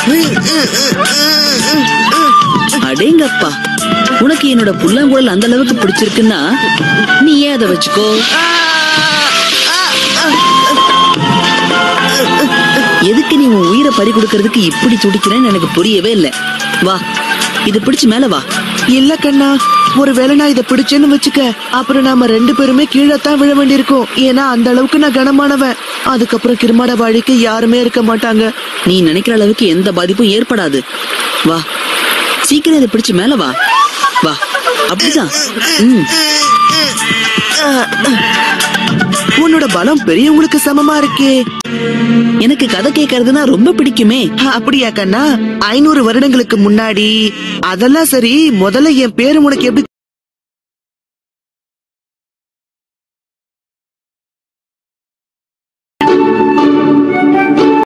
அடேங்கப்பா உனக்கு என்னோட புல்லாங்குழல் அந்த அளவுக்கு பிடிச்சிருக்குன்னா நீ ஏன் அதை வச்சுக்கோ எதுக்கு நீ உன் உயிரை பறி கொடுக்கறதுக்கு இப்படி துடிக்கிறேன்னு எனக்கு புரியவே இல்லை வா இது பிடிச்சு மேல வா இல்ல கண்ணா ஒருவேளை நான் இதை பிடிச்சேன்னு வச்சுக்க அப்புறம் நாம ரெண்டு பேருமே கீழே தான் விழ வேண்டியிருக்கும் ஏன்னா அந்த அளவுக்கு நான் கனமானவன் அதுக்கப்புறம் கிருமாட வாழிக்கு யாருமே இருக்க மாட்டாங்க நீ நினைக்கிற அளவுக்கு எந்த பாதிப்பும் ஏற்படாது வா சீக்கிரம் இதை பிடிச்சு மேல வா வா அப்படிதான் ம் உன்னோட பலம் பெரியவங்களுக்கு சமமா இருக்கே எனக்கு கதை கேட்கறதுன்னா ரொம்ப பிடிக்குமே அப்படியா கண்ணா ஐநூறு வருடங்களுக்கு முன்னாடி அதெல்லாம் சரி முதல்ல என் பேரு உனக்கு எப்படி